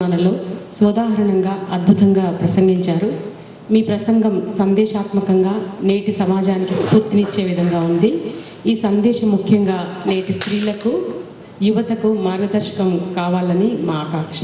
లో సోదాహరణంగా అద్భుతంగా ప్రసంగించారు మీ ప్రసంగం సందేశాత్మకంగా నేటి సమాజానికి స్ఫూర్తినిచ్చే విధంగా ఉంది ఈ సందేశం ముఖ్యంగా నేటి స్త్రీలకు యువతకు మార్గదర్శకం కావాలని మా ఆకాంక్ష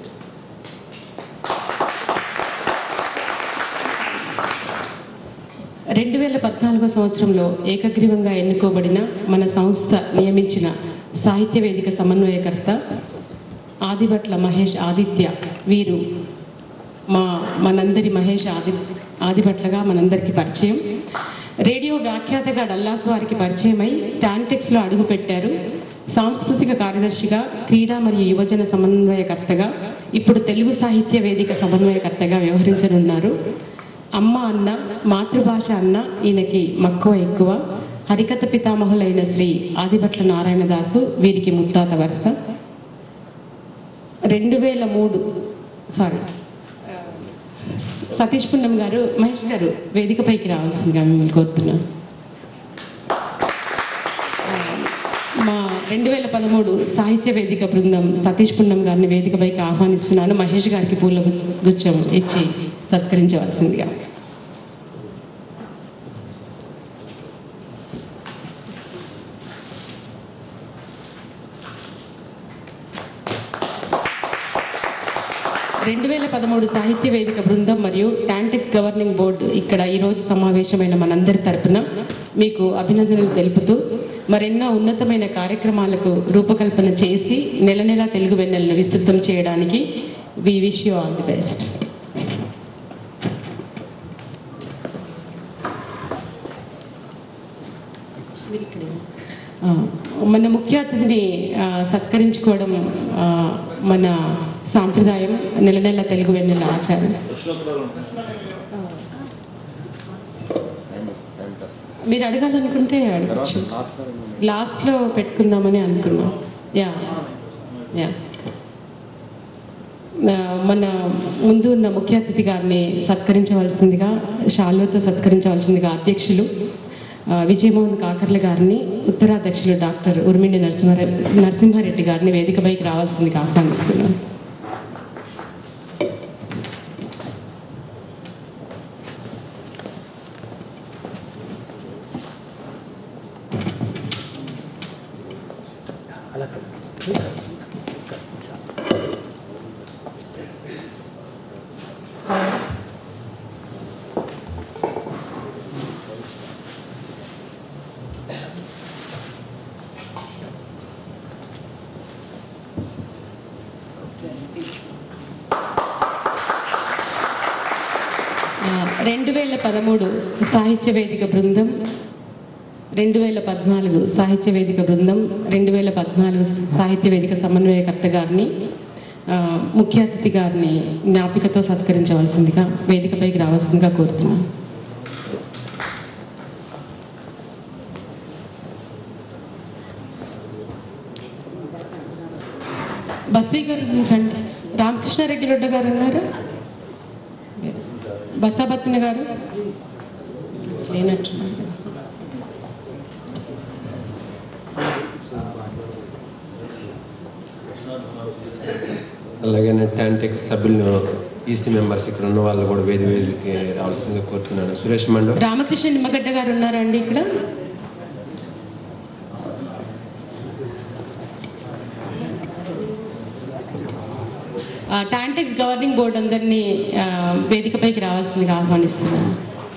రెండు వేల పద్నాలుగో సంవత్సరంలో ఏకగ్రీవంగా ఎన్నుకోబడిన మన సంస్థ నియమించిన సాహిత్య వేదిక సమన్వయకర్త ఆదిభట్ల మహేష్ ఆదిత్య వీరు మా మనందరి మహేష్ ఆది ఆదిభట్లగా మనందరికీ పరిచయం రేడియో వ్యాఖ్యాతగా డల్లాస్ వారికి పరిచయమై టాంటెక్స్లో అడుగుపెట్టారు సాంస్కృతిక కార్యదర్శిగా క్రీడా మరియు యువజన సమన్వయకర్తగా ఇప్పుడు తెలుగు సాహిత్య వేదిక సమన్వయకర్తగా వ్యవహరించనున్నారు అమ్మ అన్న మాతృభాష అన్న ఈయనకి మక్కువ ఎక్కువ హరికథ పితామహులైన శ్రీ ఆదిభట్ల నారాయణదాసు వీరికి ముత్తాత వరుస రెండు వేల మూడు సారీ సతీష్ పున్నం గారు మహేష్ గారు వేదికపైకి రావాల్సిందిగా మిమ్మల్ని కోరుతున్నాను మా రెండు వేల పదమూడు సాహిత్య వేదిక బృందం సతీష్ పున్నం గారిని వేదికపైకి ఆహ్వానిస్తున్నాను మహేష్ గారికి పూల గు- గుచ్చం ఇచ్చి సత్కరించవలసిందిగా రెండు వేల పదమూడు సాహిత్య వేదిక బృందం మరియు టాంటెక్స్ గవర్నింగ్ బోర్డు ఇక్కడ ఈరోజు సమావేశమైన మనందరి తరపున మీకు అభినందనలు తెలుపుతూ మరెన్నో ఉన్నతమైన కార్యక్రమాలకు రూపకల్పన చేసి నెల నెల తెలుగు వెన్నెలను విస్తృతం చేయడానికి we wish you all the best మన ముఖ్య అతిథిని ఆ, సత్కరించుకోవడం ఆ, మన సాంప్రదాయం నెల నెల తెలుగు వెన్నెల ఆచారం మీరు అడగాలనుకుంటే అడగచ్చు లాస్ట్లో పెట్టుకుందామని అనుకున్నాం యా యా ఆ, మన ముందు ఉన్న ముఖ్య అతిథి గారిని సత్కరించవలసిందిగా షాల్వతో సత్కరించవలసిందిగా అధ్యక్షులు ఆ, విజయమోహన్ కాకర్ల గారిని ఉత్తరాధ్యక్షులు డాక్టర్ ఉర్మిండి నరసింహారెడ్డి నరసింహారెడ్డి గారిని వేదికపైకి రావాల్సిందిగా ఆహ్వానిస్తున్నాను రెండు వేల పదమూడు సాహిత్య వేదిక బృందం రెండు వేల పద్నాలుగు సాహిత్య వేదిక బృందం రెండు వేల పద్నాలుగు సాహిత్య వేదిక సమన్వయకర్త గారిని ఆ, ముఖ్య అతిథి గారిని జ్ఞాపికతో సత్కరించవలసిందిగా వేదికపైకి రావాల్సిందిగా కోరుతున్నాను బస్వీ గారు రండి రామకృష్ణారెడ్డి రొడ్డ గారు ఉన్నారు బసాబత్తిన గారు లేనట్టున్నారు అలాగే టాంటెక్స్ సభ్యులను ఈసీ మెంబర్స్ ఇక్కడ ఉన్న వాళ్ళు కూడా వేది వేదికి రావాల్సిందిగా కోరుతున్నాను సురేష్ మండవ్ రామకృష్ణ నిమ్మగడ్డ గారు ఉన్నారండి ఇక్కడ ఆ, టాంటెక్స్ గవర్నింగ్ బోర్డు అందరినీ ఆ, వేదికపైకి రావాల్సిందిగా ఆహ్వానిస్తున్నాను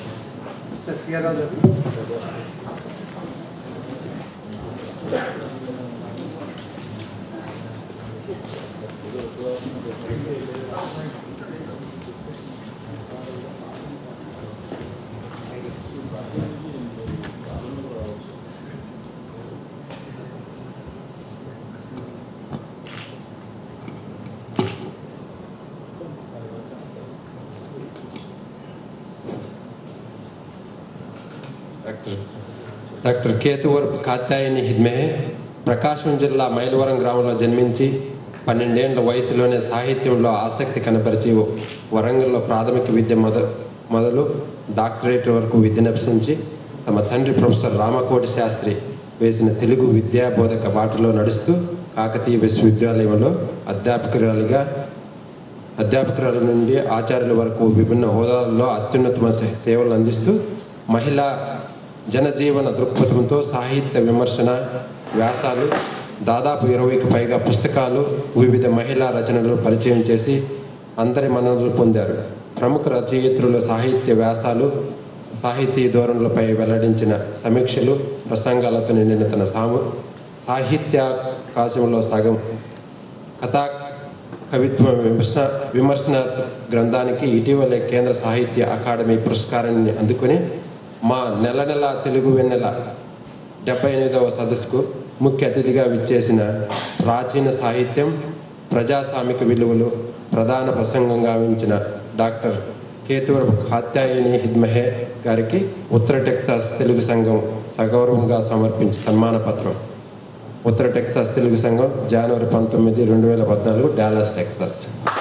డాక్టర్ డాక్టర్ కేతువరపు కాత్యాయని హిద్మే ప్రకాశం జిల్లా మైలవరం గ్రామంలో జన్మించి పన్నెండేండ్ల వయసులోనే సాహిత్యంలో ఆసక్తి కనపరిచి వరంగల్లో ప్రాథమిక విద్య మొద మొదలు డాక్టరేట్ వరకు విద్యనభ్యసించి తమ తండ్రి ప్రొఫెసర్ రామకోటి శాస్త్రి వేసిన తెలుగు విద్యా బోధక బాటలో నడుస్తూ కాకతీయ విశ్వవిద్యాలయంలో అధ్యాపకురాలిగా అధ్యాపకురాల నుండి ఆచార్యుల వరకు విభిన్న హోదాల్లో అత్యున్నతమ సే- సేవలు అందిస్తూ మహిళా జనజీవన దృక్పథంతో సాహిత్య విమర్శన వ్యాసాలు దాదాపు ఇరవైకి పైగా పుస్తకాలు వివిధ మహిళా రచనలు పరిచయం చేసి అందరి మన్ననలు పొందారు ప్రముఖ రచయిత్రుల సాహిత్య వ్యాసాలు సాహితీ ధోరణులపై వెల్లడించిన సమీక్షలు ప్రసంగాలతో నిండిన తన సాము సాహిత్యాకాశంలో సగం కథా కవిత్వ విమర్శన విమర్శన గ్రంథానికి ఇటీవలే కేంద్ర సాహిత్య అకాడమీ పురస్కారాన్ని అందుకుని మా నెల నెల తెలుగు వెన్నెల డెబ్బై ఎనిమిదవ సదస్సుకు ముఖ్య అతిథిగా విచ్చేసిన ప్రాచీన సాహిత్యం ప్రజాస్వామిక విలువలు ప్రధాన ప్రసంగంగా ఉంచిన డాక్టర్ కేతువరపు కాత్యాయని హిద్మహే గారికి ఉత్తర టెక్సాస్ తెలుగు సంఘం సగౌరవంగా సమర్పించి సన్మాన పత్రం ఉత్తర టెక్సాస్ తెలుగు సంఘం జనవరి పంతొమ్మిది రెండు వేల పద్నాలుగు డాలస్ టెక్సాస్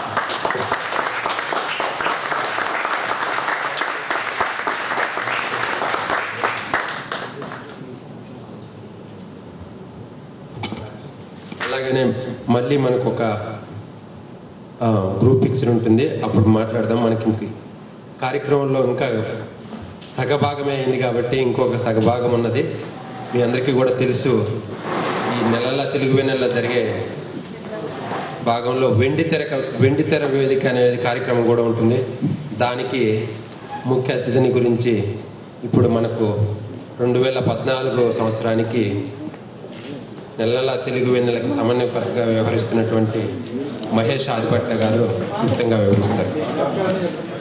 అలాగనే మళ్ళీ మనకు ఒక ఆ, గ్రూప్ పిక్చర్ ఉంటుంది అప్పుడు మాట్లాడదాం మనకి ఇంక కార్యక్రమంలో ఇంకా సగభాగమే అయింది కాబట్టి ఇంకొక సగభాగం ఉన్నది మీ అందరికీ కూడా తెలుసు ఈ నెలల తెలుగు నెల జరిగే భాగంలో వెండి తెర వెండి తెర వేదిక అనేది కార్యక్రమం కూడా ఉంటుంది దానికి ముఖ్య అతిథిని గురించి ఇప్పుడు మనకు రెండు వేల పద్నాలుగో సంవత్సరానికి నెలల తెలుగు వెన్నెలకు సమన్వయకర్తగా వ్యవహరిస్తున్నటువంటి మహేష్ ఆదిపట్ల గారు క్లుప్తంగా వివరిస్తారు